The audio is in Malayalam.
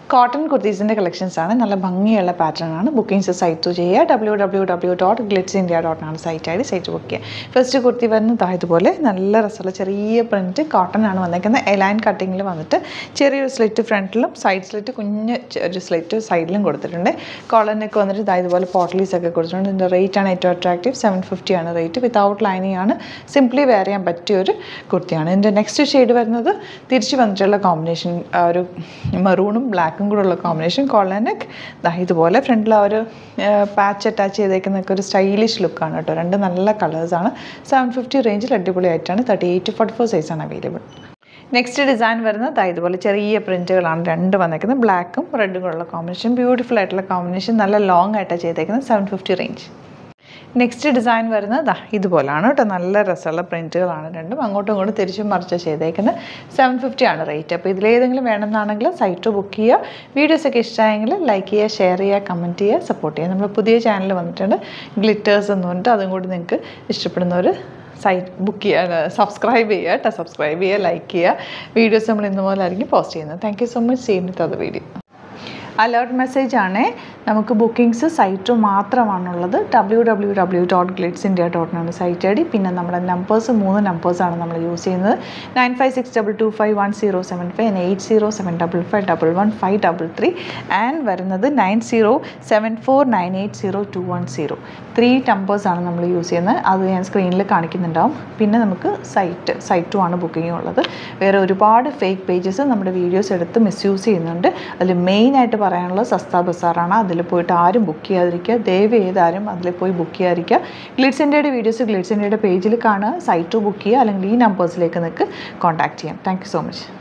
കോട്ടൺ കുർത്തീസിൻ്റെ കളക്ഷൻസ് ആണ് നല്ല ഭംഗിയുള്ള പാറ്റേൺ ആണ് ബുക്കിംഗ്സ് സൈറ്റ് ത്രൂ ചെയ്യുക W W W dot glitz India dot ആണ് സൈറ്റ് ആയിട്ട് സൈറ്റ് ബുക്ക് ചെയ്യുക ഫസ്റ്റ് കുർത്തി വരുന്നത് ഇതുപോലെ നല്ല രസമുള്ള ചെറിയ പ്രിൻറ്റ് കോട്ടൺ ആണ് വന്നേക്കുന്നത് എലൈൻ കട്ടിങ്ങിൽ വന്നിട്ട് ചെറിയൊരു സ്ലിറ്റ് ഫ്രണ്ടിലും സൈഡ് സ്ലിറ്റ് കുഞ്ഞ് ചെ- ഒരു സ്ലിറ്റ് സൈഡിലും കൊടുത്തിട്ടുണ്ട് കോളറിനൊക്കെ വന്നിട്ട് ഇതാ ഇതുപോലെ പോട്ടലീസ് ഒക്കെ കൊടുത്തിട്ടുണ്ട് ഇതിൻ്റെ റേറ്റ് ആണ് ഏറ്റവും അട്രാക്റ്റീവ് സെവൻ ഫിഫ്റ്റി ആണ് റേറ്റ് വിത്തൗട്ട് ലൈനിങ് ആണ് സിംപ്ലി വെയർ ചെയ്യാൻ പറ്റിയ ഒരു കുർത്തിയാണ് ഇതിൻ്റെ നെക്സ്റ്റ് ഷെയ്ഡ് വരുന്നത് തിരിച്ച് വന്നിട്ടുള്ള കോമ്പിനേഷൻ ഒരു മെറൂണും ബ്ലാക്കും കൂടെ ഉള്ള കോമ്പിനേഷൻ കോളനക്ക് ദാ ഇതുപോലെ ഫ്രണ്ടിൽ ആ ഒരു പാച്ച് അറ്റാച്ച് ചെയ്തേക്കുന്നൊക്കെ ഒരു സ്റ്റൈലിഷ് ലുക്കാണ് കേട്ടോ രണ്ട് നല്ല കളേഴ്സാണ് സെവൻ ഫിഫ്റ്റി റേഞ്ചിൽ അടിപൊളിയായിട്ടാണ് തേർട്ടി എയ്റ്റ് ഫോർട്ടി ഫോർ സൈസാണ് അവൈലബിൾ നെക്സ്റ്റ് ഡിസൈൻ വരുന്നത് ദാ ഇതുപോലെ ചെറിയ പ്രിൻറ്റുകളാണ് രണ്ട് വന്നേക്കുന്നത് ബ്ലാക്കും റെഡും കൂടെയുള്ള കോമ്പിനേഷൻ ബ്യൂട്ടിഫുൾ ആയിട്ടുള്ള കോമ്പിനേഷൻ നല്ല ലോങ് ആയിട്ടാണ് ചെയ്തേക്കുന്നത് seven fifty range next design വരുന്നത് ദാ ഇതുപോലാണ് കേട്ടോ നല്ല രസമുള്ള പ്രിൻറ്റുകളാണ് രണ്ടും അങ്ങോട്ടും ഇങ്ങോട്ടും തിരിച്ചും മറിച്ച് ചെയ്തേക്കുന്നത് സെവൻ ഫിഫ്റ്റി ആണ് റേറ്റ് അപ്പോൾ ഇതിലേതെങ്കിലും വേണമെന്നാണെങ്കിൽ സൈറ്റ് ബുക്ക് ചെയ്യുക വീഡിയോസ് ഒക്കെ ഇഷ്ടമായെങ്കിൽ ലൈക്ക് ചെയ്യുക ഷെയർ ചെയ്യുക കമൻറ്റ് ചെയ്യുക സപ്പോർട്ട് ചെയ്യുക നമ്മൾ പുതിയ ചാനൽ വന്നിട്ടുണ്ട് ഗ്ലിറ്റേഴ്സ് എന്ന് പറഞ്ഞിട്ട് അതും കൂടി നിങ്ങൾക്ക് ഇഷ്ടപ്പെടുന്നവർ സൈറ്റ് ബുക്ക് ചെയ്യുക സബ്സ്ക്രൈബ് ചെയ്യുക കേട്ടോ സബ്സ്ക്രൈബ് ചെയ്യുക ലൈക്ക് ചെയ്യുക വീഡിയോസ് നമ്മൾ ഇന്ന് പോലെ ആയിരിക്കും പോസ്റ്റ് ചെയ്യുന്നത് താങ്ക് യു സോ മച്ച് ചെയ്യുന്നത് അത് വീഡിയോ അലേർട്ട് മെസ്സേജ് ആണ് നമുക്ക് ബുക്കിംഗ്സ് സൈറ്റ് മാത്രമാണുള്ളത് W W W dot glitz India dot ആണ് സൈറ്റ് ഐ ഡി പിന്നെ നമ്മുടെ നമ്പേഴ്സ് മൂന്ന് നമ്പേഴ്സാണ് നമ്മൾ യൂസ് ചെയ്യുന്നത് nine five six double two five one zero seven five eight zero seven double five double one five double three and വരുന്നത് nine zero seven four nine eight zero two one zero three നമ്പേഴ്സാണ് നമ്മൾ യൂസ് ചെയ്യുന്നത് അത് ഞാൻ സ്ക്രീനിൽ കാണിക്കുന്നുണ്ടാവും പിന്നെ നമുക്ക് സൈറ്റ് സൈറ്റും ആണ് ബുക്കിംഗ് ഉള്ളത് വേറെ ഒരുപാട് ഫേക്ക് പേജസ് നമ്മുടെ വീഡിയോസ് എടുത്ത് മിസ്യൂസ് ചെയ്യുന്നുണ്ട് അതിൽ മെയിനായിട്ട് പറയാനുള്ളത് സസ്ത ബസാറാണ് അതിൽ പോയിട്ട് ആരും ബുക്ക് ചെയ്യാതിരിക്കുക ദയവ് ചെയ്താരും അതിൽ പോയി ബുക്ക് ചെയ്യാതിരിക്കുക ഗ്ലിഡ്സ് ഇന്ത്യയുടെ വീഡിയോസ് ഗ്ലിഡ്സ് ഇന്ത്യയുടെ പേജിൽ കാണുക സൈറ്റ് ബുക്ക് ചെയ്യുക അല്ലെങ്കിൽ ഈ നമ്പേഴ്സിലേക്ക് നിങ്ങൾക്ക് കോൺടാക്ട് ചെയ്യാം താങ്ക് യു സോ മച്ച്